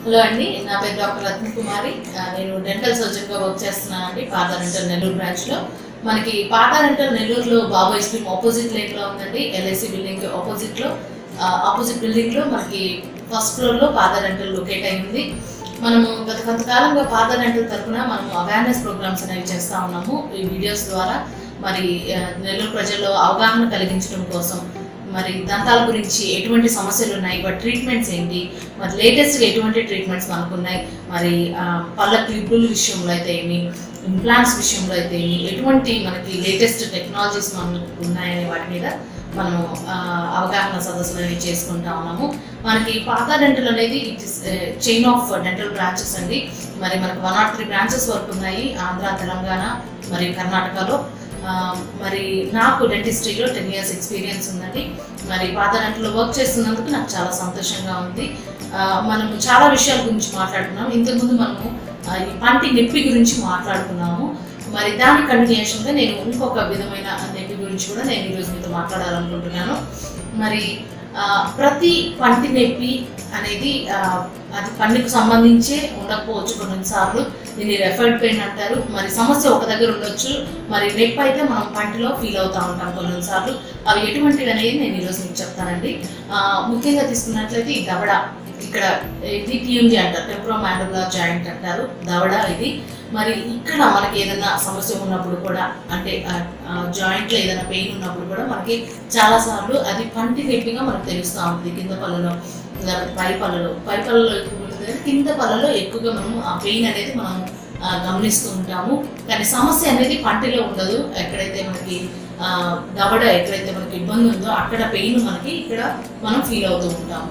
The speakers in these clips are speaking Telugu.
హలో అండి నా పేరు డాక్టర్ రత్న కుమారి ఆ, నేను డెంటల్ సర్జన్గా వర్క్ చేస్తున్నాను అండి పాత డెంటల్ నెల్లూరు బ్రాంచ్లో మనకి పాత డెంటల్ నెల్లూరులో బాబు ఐస్ క్రీమ్ ఆపోజిట్ లైన్లో ఉందండి ఎల్ఐసి బిల్డింగ్ ఆపోజిట్లో ఆపోజిట్ బిల్డింగ్లో మనకి ఫస్ట్ ఫ్లోర్లో పాత డెంటల్ లొకేట్ అయింది మనము గత కొంతకాలంగా పాత డెంటల్ తరఫున మనము అవేర్నెస్ ప్రోగ్రామ్స్ అనేవి చేస్తూ ఉన్నాము ఈ వీడియోస్ ద్వారా మరి ఆ, నెల్లూరు ప్రజల్లో అవగాహన కలిగించడం కోసం మరి దంతాల గురించి ఎటువంటి సమస్యలు ఉన్నాయి వాటి ట్రీట్మెంట్స్ ఏంటి మరి లేటెస్ట్గా ఎటువంటి ట్రీట్మెంట్స్ మనకు ఉన్నాయి మరి ఆ, పళ్ళ క్లిప్పుల విషయంలో అయితే ఏమి ఇంప్లాంట్స్ విషయంలో అయితే ఏమి ఎటువంటి మనకి లేటెస్ట్ టెక్నాలజీస్ మనకు ఉన్నాయనే వాటి మీద మనము ఆ, అవగాహన సదస్సులు అనేవి చేసుకుంటా ఉన్నాము మనకి పాత డెంటల్ అనేది it is chain of dental branches అండి మరి మనకు వన్ నాట్ త్రీ బ్రాంచెస్ వరకు ఉన్నాయి ఆంధ్ర తెలంగాణ మరి కర్ణాటకలో ఆ, మరి నాకు డెంటిస్ట్రీలో టెన్ ఇయర్స్ ఎక్స్పీరియన్స్ ఉందండి మరి పాత దాంట్లో వర్క్ చేస్తున్నందుకు నాకు చాలా సంతోషంగా ఉంది ఆ, మనము చాలా విషయాల గురించి మాట్లాడుకున్నాం ఇంతకుముందు మనము ఆ, ఈ పంటి నొప్పి గురించి మాట్లాడుకున్నాము మరి దాని కంటిన్యూషన్గా నేను ఇంకొక విధమైన నొప్పి గురించి కూడా నేను ఈరోజు మీతో మాట్లాడాలనుకుంటున్నాను మరి ఆ, ప్రతి పంటి నొప్పి అనేది ఆ, అది పన్నుకు సంబంధించే ఉండకపోవచ్చు కొన్నిసార్లు దీన్ని రెఫర్డ్ పెయిన్ అంటారు మరి సమస్య ఒక దగ్గర ఉండొచ్చు మరి నొప్పి అయితే మనం పంటిలో ఫీల్ అవుతూ ఉంటాం కొన్నిసార్లు అవి ఎటువంటివి అనేది నేను ఈరోజు మీకు చెప్తానండి ఆ, ముఖ్యంగా తీసుకున్నట్లయితే ఈ దవడ ఇక్కడ ఇది టీఎంజీ అంటారు టెంప్రో మ్యాండబులర్ జాయింట్ అంటారు దవడ ఇది మరి ఇక్కడ మనకి ఏదైనా సమస్య ఉన్నప్పుడు కూడా అంటే జాయింట్లో ఏదైనా పెయిన్ ఉన్నప్పుడు కూడా మనకి చాలాసార్లు అది పంటి నొప్పిగా మనకు తెలుస్తూ ఉంటుంది కింద పళ్ళలో లేకపోతే పై పళ్ళలో పై పళ్ళలో ఎక్కువ ఉంటుంది కానీ కింద పళ్ళలో ఎక్కువగా మనము ఆ పెయిన్ అనేది మనం ఆ, గమనిస్తూ ఉంటాము కానీ సమస్య అనేది పంటిలో ఉండదు ఎక్కడైతే మనకి ఆ, దవడ ఎక్కడైతే మనకి ఇబ్బంది ఉందో అక్కడ పెయిన్ మనకి ఇక్కడ మనం ఫీల్ అవుతూ ఉంటాము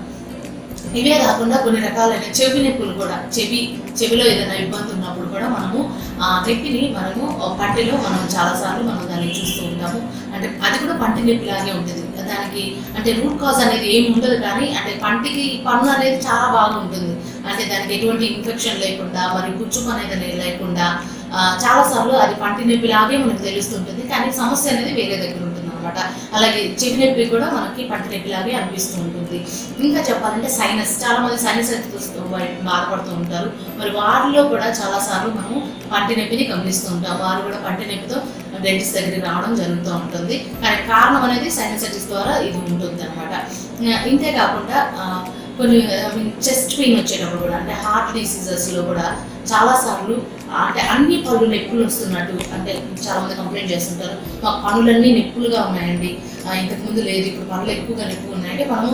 ఇవే కాకుండా కొన్ని రకాలైన చెవి నొప్పులు కూడా చెవి చెవిలో ఏదైనా ఇబ్బంది ఉన్నప్పుడు కూడా మనము ఆ నొప్పిని మనము ఆ పంటిలో మనం చాలాసార్లు మనం దాన్ని చూస్తూ ఉంటాము అంటే అది కూడా పంటి నొప్పి లాగే ఉంటుంది దానికి అంటే రూట్ కాజ్ అనేది ఏమి ఉండదు కానీ అంటే పంటికి పన్ను అనేది చాలా బాగా ఉంటుంది అంటే దానికి ఎటువంటి ఇన్ఫెక్షన్ లేకుండా మరి పుచ్చు అనేది లేకుండా ఆ, చాలాసార్లు అది పంటి నొప్పి లాగే మనకు తెలుస్తుంటుంది కానీ సమస్య అనేది వేరే దగ్గర ఉంటుంది అనమాట అలాగే చెవి నొప్పి కూడా మనకి పంటి నొప్పి లాగే అనిపిస్తూ ఉంటుంది ఇంకా చెప్పాలంటే సైనస్ చాలా మంది సైనస్ బాధపడుతూ ఉంటారు మరి వారిలో కూడా చాలా సార్లు మనము పంటి నొప్పిని గమనిస్తూ ఉంటాం వారు కూడా పంటి నొప్పితో డెంటిస్ట్ దగ్గరికి రావడం జరుగుతూ ఉంటుంది కానీ కారణం అనేది సైనసైటిస్ ద్వారా ఇది ఉంటుంది అనమాట ఇంతే కాకుండా ఆ, కొన్ని చెస్ట్ పెయిన్ వచ్చేటప్పుడు కూడా అంటే హార్ట్ డిసీజెస్లో కూడా చాలాసార్లు అంటే అన్ని పళ్ళు నొప్పులు వస్తున్నట్టు అంటే చాలా మంది కంప్లైంట్ చేస్తుంటారు మా పనులన్నీ నొప్పులుగా ఉన్నాయండి ఆ, ఇంతకు ముందు లేదు ఇప్పుడు పనులు ఎక్కువగా నొప్పులు ఉన్నాయంటే మనము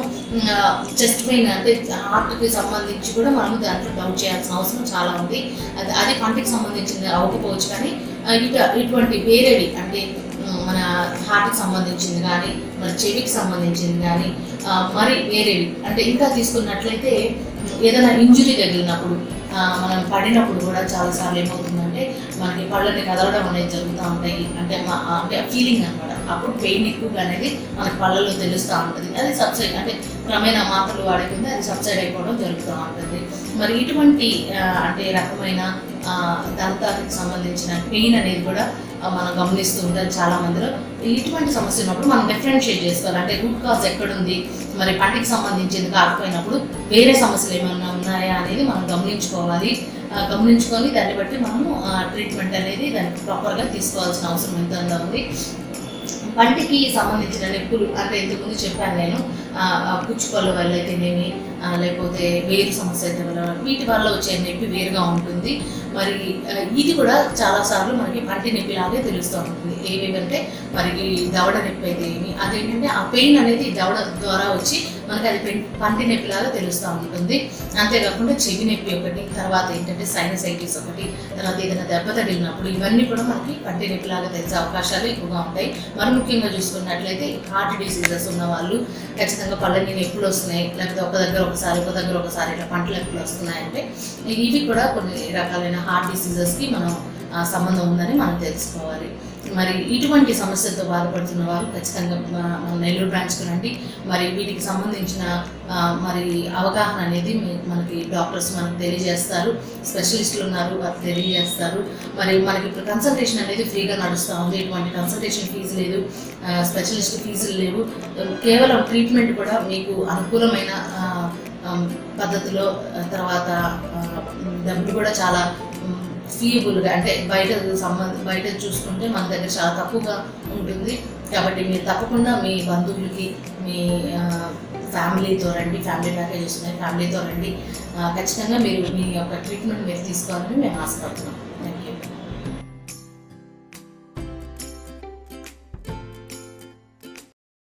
చెస్ట్ పెయిన్ అంటే హార్ట్కి సంబంధించి కూడా మనము దాంట్లో డౌట్ చేయాల్సిన అవసరం చాలా ఉంది అది అది పంటికి సంబంధించింది అవ్వకపోవచ్చు కానీ ఆ, ఇట ఇటువంటి వేరేవి అంటే ఉమ్, మన హార్ట్కి సంబంధించింది కానీ మన చెవికి సంబంధించింది కానీ ఆ, మరి వేరేవి అంటే ఇంకా తీసుకున్నట్లయితే ఉమ్, ఏదైనా ఇంజురీ తగిలినప్పుడు ఆ, మనం పడినప్పుడు కూడా చాలాసార్లు ఏమవుతుందంటే మనకి పళ్ళని కదలడం అనేది జరుగుతూ ఉంటాయి అంటే మా- అంటే ఫీలింగ్ అనమాట అప్పుడు పెయిన్ ఎక్కువగా అనేది మనకి పళ్ళలో తెలుస్తూ ఉంటుంది అది సబ్సైడ్ అంటే క్రమేణా మాత్రలు వాడకుండా అది సబ్సైడ్ అయిపోవడం జరుగుతూ ఉంటుంది మరి ఇటువంటి ఆ, అంటే రకమైన ఆ, దంతానికి సంబంధించిన పెయిన్ అనేది కూడా ఆ, మనం గమనిస్తూ ఉంటాం చాలా మందిలో ఇటువంటి సమస్య ఉన్నప్పుడు మనం డిఫరెన్షియేట్ చేసుకోవాలి అంటే రూట్ కాజ్ ఎక్కడుంది మరి పంటికి సంబంధించింది కాకపోయినప్పుడు వేరే సమస్యలు ఏమైనా ఉన్నాయా అనేది మనం గమనించుకోవాలి ఆ, గమనించుకొని దాన్ని బట్టి మనము ట్రీట్మెంట్ అనేది దానికి ప్రాపర్గా తీసుకోవాల్సిన అవసరం ఎంతగా ఉంది పంటికి సంబంధించిన నొప్పులు అంటే ఇంతకుముందు చెప్పాను నేను ఆ, ఆ పుచ్చుపళ్ళు వల్ల అయితేనేమి ఆ, లేకపోతే వేరు సమస్య అయితే వల్ల వీటి వల్ల వచ్చే నొప్పి వేరుగా ఉంటుంది మరి ఆ, ఇది కూడా చాలాసార్లు మనకి పంటి నొప్పి లాగే తెలుస్తూ ఉంటుంది ఏవేవంటే మరి ఈ దవడ నొప్పి అయితే ఏమి అదేంటంటే ఆ పెయిన్ అనేది ఈ దవడ ద్వారా వచ్చి మనకి అది పెన్- పంటి నొప్పి లాగా తెలుస్తూ ఉంటుంది అంతేకాకుండా చెవి నొప్పి ఒకటి తర్వాత ఏంటంటే సైనసైటిస్ ఒకటి తర్వాత ఏదైనా దెబ్బ తగిలినప్పుడు ఇవన్నీ కూడా మనకి పంటి నొప్పి లాగా తెలిసే అవకాశాలు ఎక్కువగా ఉంటాయి మరి ముఖ్యంగా చూసుకున్నట్లయితే హార్ట్ డిసీజెస్ ఉన్న వాళ్ళు ఖచ్చితంగా పళ్ళని నొప్పులు వస్తున్నాయి లేకపోతే ఒక దగ్గర ఒకసారి ఒక దగ్గర ఒకసారి ఇట్లా పంట నొప్పులు వస్తున్నాయంటే ఇవి కూడా కొన్ని రకాలైన హార్ట్ డిసీజెస్కి మనం ఆ, సంబంధం ఉందని మనం తెలుసుకోవాలి మరి ఇటువంటి సమస్యలతో బాధపడుతున్న వారు ఖచ్చితంగా మన మన నెల్లూరు బ్రాంచ్కి రండి మరి వీటికి సంబంధించిన ఆ, మరి అవగాహన అనేది మీ- మనకి డాక్టర్స్ మనకు తెలియజేస్తారు స్పెషలిస్టులు ఉన్నారు వారు తెలియజేస్తారు మరి మనకి ఇప్పుడు కన్సల్టేషన్ అనేది ఫ్రీగా నడుస్తూ ఉంది ఎటువంటి కన్సల్టేషన్ ఫీజు లేదు స్పెషలిస్ట్ ఫీజులు లేవు కేవలం ట్రీట్మెంట్ కూడా మీకు అనుకూలమైన ఆ, ఆమ్, పద్ధతిలో ఆ, తర్వాత ఆ, డబ్బులు కూడా చాలా ఫీయబుల్గా అంటే బయట సంబంధ బయట చూసుకుంటే మన దగ్గర చాలా తక్కువగా ఉంటుంది కాబట్టి మీరు తప్పకుండా మీ బంధువులకి మీ ఆ, ఫ్యామిలీతో రండి ఫ్యామిలీ ప్యాకేజెస్ ఉన్నాయి ఫ్యామిలీతో రండి ఆ, ఖచ్చితంగా మీరు మీ యొక్క ట్రీట్మెంట్ మీరు తీసుకోవాలని మేము ఆశపడుతున్నాం